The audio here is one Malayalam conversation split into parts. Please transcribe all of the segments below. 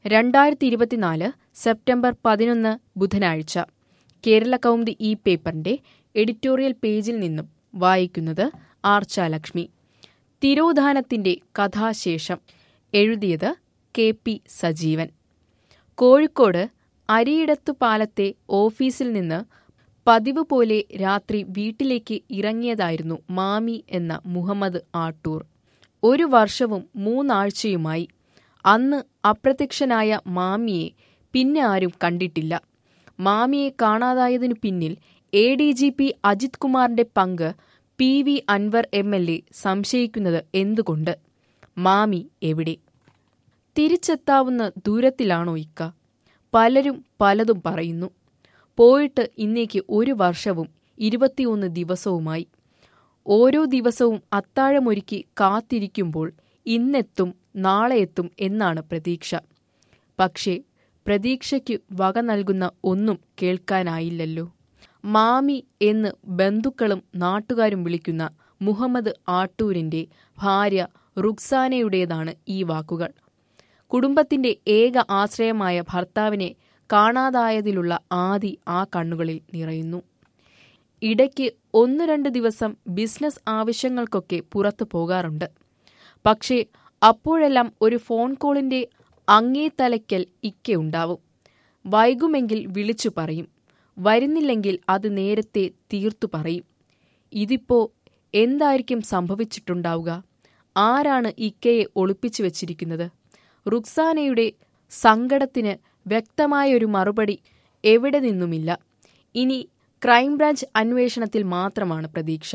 രണ്ടായിരത്തി ഇരുപത്തിനാല് സെപ്റ്റംബർ പതിനൊന്ന് ബുധനാഴ്ച കേരള കൗമുദി ഈ പേപ്പറിന്റെ എഡിറ്റോറിയൽ പേജിൽ നിന്നും വായിക്കുന്നത് ആർച്ചാലക്ഷ്മി തിരോധാനത്തിന്റെ കഥാശേഷം എഴുതിയത് കെ പി സജീവൻ കോഴിക്കോട് അരിയിടത്തു പാലത്തെ ഓഫീസിൽ നിന്ന് പതിവ് പോലെ രാത്രി വീട്ടിലേക്ക് ഇറങ്ങിയതായിരുന്നു മാമി എന്ന മുഹമ്മദ് ആട്ടൂർ ഒരു വർഷവും മൂന്നാഴ്ചയുമായി അന്ന് അപ്രത്യക്ഷനായ മാമിയെ പിന്നെ ആരും കണ്ടിട്ടില്ല മാമിയെ കാണാതായതിനു പിന്നിൽ A D G P Ajith കുമാറിന്റെ പങ്ക് P V Anwar M L A സംശയിക്കുന്നത് എന്തുകൊണ്ട് മാമി എവിടെ തിരിച്ചെത്താവുന്ന ദൂരത്തിലാണോ ഇക്ക പലരും പലതും പറയുന്നു പോയിട്ട് ഇന്നേക്ക് ഒരു വർഷവും ഇരുപത്തിയൊന്ന് ദിവസവുമായി ഓരോ ദിവസവും അത്താഴമൊരുക്കി കാത്തിരിക്കുമ്പോൾ ഇന്നെത്തും നാളെ എത്തും എന്നാണ് പ്രതീക്ഷ പക്ഷേ പ്രതീക്ഷയ്ക്ക് വക നൽകുന്ന ഒന്നും കേൾക്കാനായില്ലല്ലോ മാമി എന്ന് ബന്ധുക്കളും നാട്ടുകാരും വിളിക്കുന്ന മുഹമ്മദ് ആട്ടൂരിന്റെ ഭാര്യ റുക്സാനയുടേതാണ് ഈ വാക്കുകൾ കുടുംബത്തിന്റെ ഏക ആശ്രയമായ ഭർത്താവിനെ കാണാതായതിലുള്ള ആദി ആ കണ്ണുകളിൽ നിറയുന്നു ഇടയ്ക്ക് ഒന്നു രണ്ട് ദിവസം ബിസിനസ് ആവശ്യങ്ങൾക്കൊക്കെ പുറത്തു പോകാറുണ്ട് പക്ഷേ അപ്പോഴെല്ലാം ഒരു ഫോൺ കോളിന്റെ അങ്ങേ തലയ്ക്കൽ ഇക്കയുണ്ടാവും വൈകുമെങ്കിൽ വിളിച്ചു പറയും വരുന്നില്ലെങ്കിൽ അത് നേരത്തെ തീർത്തു പറയും ഇതിപ്പോ എന്തായിരിക്കും സംഭവിച്ചിട്ടുണ്ടാവുക ആരാണ് ഇക്കയെ ഒളിപ്പിച്ചു വച്ചിരിക്കുന്നത് റുക്സാനയുടെ സങ്കടത്തിന് വ്യക്തമായൊരു മറുപടി എവിടെ നിന്നുമില്ല ഇനി ക്രൈംബ്രാഞ്ച് അന്വേഷണത്തിൽ മാത്രമാണ് പ്രതീക്ഷ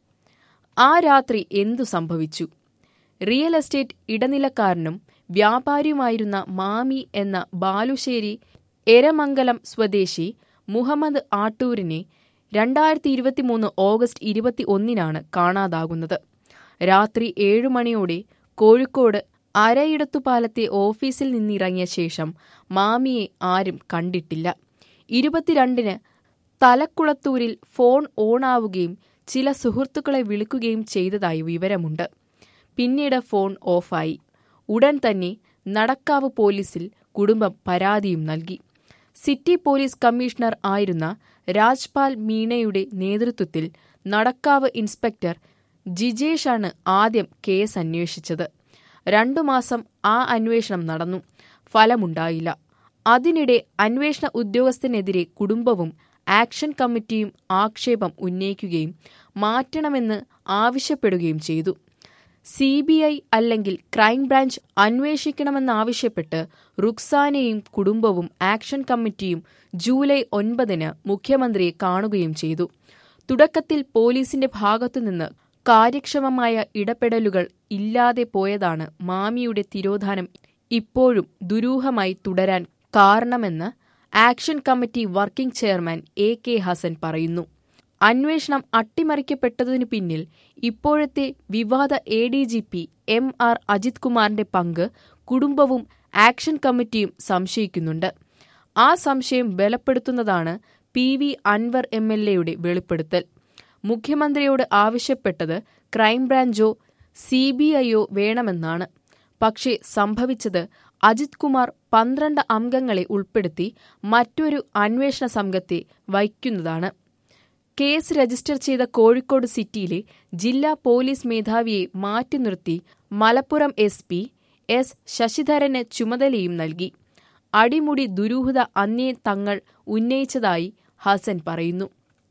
ആ രാത്രി എന്തു സംഭവിച്ചു റിയൽ എസ്റ്റേറ്റ് ഇടനിലക്കാരനും വ്യാപാരിയുമായിരുന്ന മാമി എന്ന ബാലുശ്ശേരി എരമംഗലം സ്വദേശി മുഹമ്മദ് ആട്ടൂരിനെ രണ്ടായിരത്തി ഇരുപത്തിമൂന്ന് ഓഗസ്റ്റ് ഇരുപത്തി ഒന്നിനാണ് കാണാതാകുന്നത് രാത്രി ഏഴു മണിയോടെ കോഴിക്കോട് അരയിടത്തുപാലത്തെ ഓഫീസിൽ നിന്നിറങ്ങിയ ശേഷം മാമിയെ ആരും കണ്ടിട്ടില്ല ഇരുപത്തിരണ്ടിന് തലക്കുളത്തൂരിൽ ഫോൺ ഓണാവുകയും ചില സുഹൃത്തുക്കളെ വിളിക്കുകയും ചെയ്തതായി വിവരമുണ്ട് പിന്നീട് ഫോൺ ഓഫായി ഉടൻ തന്നെ നടക്കാവ് പോലീസിൽ കുടുംബം പരാതിയും നൽകി സിറ്റി പോലീസ് കമ്മീഷണർ ആയിരുന്ന രാജ്പാൽ മീണയുടെ നേതൃത്വത്തിൽ നടക്കാവ് ഇൻസ്പെക്ടർ ജിജേഷാണ് ആദ്യം കേസ് അന്വേഷിച്ചത് രണ്ടു മാസം ആ അന്വേഷണം നടന്നു ഫലമുണ്ടായില്ല അതിനിടെ അന്വേഷണ ഉദ്യോഗസ്ഥനെതിരെ കുടുംബവും ആക്ഷൻ കമ്മിറ്റിയും ആക്ഷേപം ഉന്നയിക്കുകയും മാറ്റണമെന്ന് ആവശ്യപ്പെടുകയും ചെയ്തു സി ബി ഐ അല്ലെങ്കിൽ ക്രൈംബ്രാഞ്ച് അന്വേഷിക്കണമെന്നാവശ്യപ്പെട്ട് റുക്സാനയും കുടുംബവും ആക്ഷൻ കമ്മിറ്റിയും ജൂലൈ ഒൻപതിന് മുഖ്യമന്ത്രിയെ കാണുകയും ചെയ്തു തുടക്കത്തിൽ പോലീസിന്റെ ഭാഗത്തുനിന്ന് കാര്യക്ഷമമായ ഇടപെടലുകൾ ഇല്ലാതെ പോയതാണ് മാമിയുടെ തിരോധാനം ഇപ്പോഴും ദുരൂഹമായി തുടരാൻ കാരണമെന്ന് action committee working chairman A K Hasan പറയുന്നു അന്വേഷണം അട്ടിമറിക്കപ്പെട്ടതിനു പിന്നിൽ ഇപ്പോഴത്തെ വിവാദ A D G P M R Ajith കുമാറിന്റെ പങ്ക് കുടുംബവും ആക്ഷൻ കമ്മിറ്റിയും സംശയിക്കുന്നുണ്ട് ആ സംശയം ബലപ്പെടുത്തുന്നതാണ് P V Anwar M L എയുടെ വെളിപ്പെടുത്തൽ മുഖ്യമന്ത്രിയോട് ആവശ്യപ്പെട്ടത് ക്രൈംബ്രാഞ്ചോ സി ബി ഐയോ വേണമെന്നാണ് പക്ഷേ സംഭവിച്ചത് അജിത് കുമാർ പന്ത്രണ്ട് അംഗങ്ങളെ ഉൾപ്പെടുത്തി മറ്റൊരു അന്വേഷണ സംഘത്തെ വയ്ക്കുന്നതാണ് കേസ് രജിസ്റ്റർ ചെയ്ത കോഴിക്കോട് സിറ്റിയിലെ ജില്ലാ പോലീസ് മേധാവിയെ മാറ്റി നിർത്തി മലപ്പുറം എസ് പി എസ് ശശിധരന് ചുമതലയും നൽകി അടിമുടി ദുരൂഹത അന്നേ തങ്ങൾ ഉന്നയിച്ചതായി ഹസൻ പറയുന്നു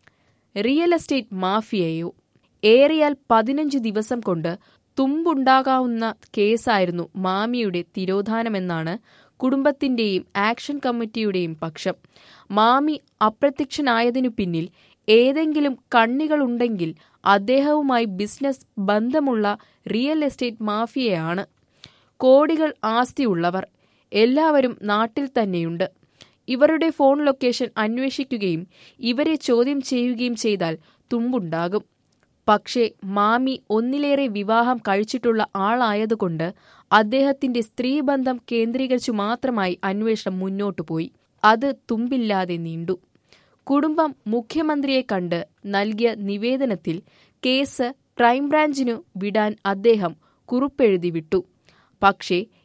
റിയൽ എസ്റ്റേറ്റ് മാഫിയയോ ഏറിയാൽ പതിനഞ്ച് ദിവസം കൊണ്ട് തുമ്പുണ്ടാകാവുന്ന കേസായിരുന്നു മാമിയുടെ തിരോധാനമെന്നാണ് കുടുംബത്തിന്റെയും ആക്ഷൻ കമ്മിറ്റിയുടെയും പക്ഷം മാമി അപ്രത്യക്ഷനായതിനു പിന്നിൽ ഏതെങ്കിലും കണ്ണികളുണ്ടെങ്കിൽ അദ്ദേഹവുമായി ബിസിനസ് ബന്ധമുള്ള റിയൽ എസ്റ്റേറ്റ് മാഫിയയാണ് കോടികൾ ആസ്തിയുള്ളവർ എല്ലാവരും നാട്ടിൽ തന്നെയുണ്ട് ഇവരുടെ ഫോൺ ലൊക്കേഷൻ അന്വേഷിക്കുകയും ഇവരെ ചോദ്യം ചെയ്യുകയും ചെയ്താൽ തുമ്പുണ്ടാകും പക്ഷേ മാമി ഒന്നിലേറെ വിവാഹം കഴിച്ചിട്ടുള്ള ആളായതുകൊണ്ട് അദ്ദേഹത്തിന്റെ സ്ത്രീബന്ധം കേന്ദ്രീകരിച്ചു മാത്രമായി അന്വേഷണം മുന്നോട്ടു പോയി അത് തുമ്പില്ലാതെ നീണ്ടു കുടുംബം മുഖ്യമന്ത്രിയെ കണ്ട് നൽകിയ നിവേദനത്തിൽ കേസ് ക്രൈംബ്രാഞ്ചിനു വിടാൻ അദ്ദേഹം കുറിപ്പെഴുതി വിട്ടു പക്ഷേ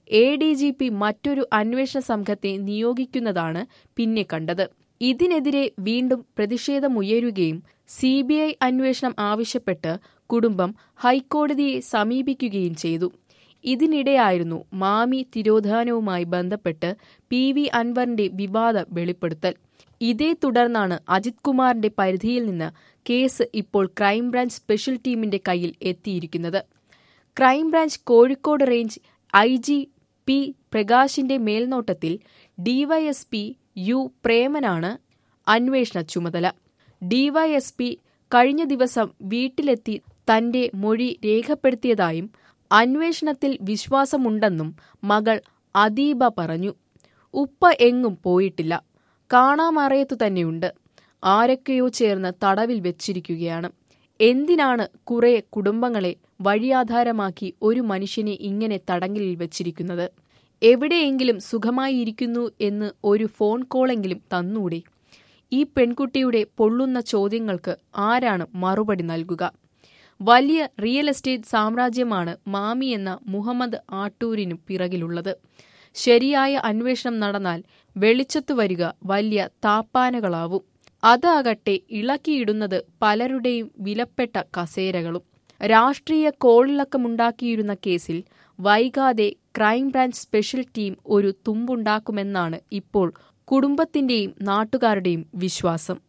എ ഡി ജി പി മറ്റൊരു അന്വേഷണ സംഘത്തെ നിയോഗിക്കുന്നതാണ് പിന്നെ കണ്ടത് ഇതിനെതിരെ വീണ്ടും പ്രതിഷേധമുയരുകയും സി ബി ഐ അന്വേഷണം ആവശ്യപ്പെട്ട് കുടുംബം ഹൈക്കോടതിയെ സമീപിക്കുകയും ചെയ്തു ഇതിനിടെയായിരുന്നു മാമി തിരോധാനവുമായി ബന്ധപ്പെട്ട് പി വി അൻവറിന്റെ വിവാദ വെളിപ്പെടുത്തൽ ഇതേ തുടർന്നാണ് അജിത് കുമാറിന്റെ പരിധിയിൽ നിന്ന് കേസ് ഇപ്പോൾ ക്രൈംബ്രാഞ്ച് സ്പെഷ്യൽ ടീമിന്റെ കയ്യിൽ എത്തിയിരിക്കുന്നത് crime branch Kozhikode range I G P പ്രകാശിന്റെ മേൽനോട്ടത്തിൽ ഡിവൈഎസ്പി യു പ്രേമനാണ് അന്വേഷണ ചുമതല ഡിവൈഎസ്പി കഴിഞ്ഞ ദിവസം വീട്ടിലെത്തി തന്റെ മൊഴി രേഖപ്പെടുത്തിയതായും അന്വേഷണത്തിൽ വിശ്വാസമുണ്ടെന്നും മകൾ അദീബ പറഞ്ഞു ഉപ്പ എങ്ങും പോയിട്ടില്ല കാണാമറയത്തു തന്നെയുണ്ട് ആരൊക്കെയോ ചേർന്ന് തടവിൽ വെച്ചിരിക്കുകയാണ് എന്തിനാണ് കുറെ കുടുംബങ്ങളെ വഴിയാധാരമാക്കി ഒരു മനുഷ്യനെ ഇങ്ങനെ തടങ്കലിൽ വെച്ചിരിക്കുന്നത് എവിടെയെങ്കിലും സുഖമായിരിക്കുന്നു എന്ന് ഒരു ഫോൺ കോളെങ്കിലും തന്നൂടെ ഈ പെൺകുട്ടിയുടെ പൊള്ളുന്ന ചോദ്യങ്ങൾക്ക് ആരാണ് മറുപടി നൽകുക വലിയ റിയൽ എസ്റ്റേറ്റ് സാമ്രാജ്യമാണ് മാമി എന്ന മുഹമ്മദ് ആട്ടൂരിനു പിറകിലുള്ളത് ശരിയായ അന്വേഷണം നടന്നാൽ വെളിച്ചത്തു വരിക വലിയ താപ്പാനകളാവും അതാകട്ടെ ഇളക്കിയിടുന്നത് പലരുടെയും വിലപ്പെട്ട കസേരകളും രാഷ്ട്രീയ കോളിളക്കമുണ്ടാക്കിയിരുന്ന കേസിൽ വൈകാതെ ക്രൈംബ്രാഞ്ച് സ്പെഷ്യൽ ടീം ഒരു തുമ്പുണ്ടാക്കുമെന്നാണ് ഇപ്പോൾ കുടുംബത്തിന്റെയും നാട്ടുകാരുടെയും വിശ്വാസം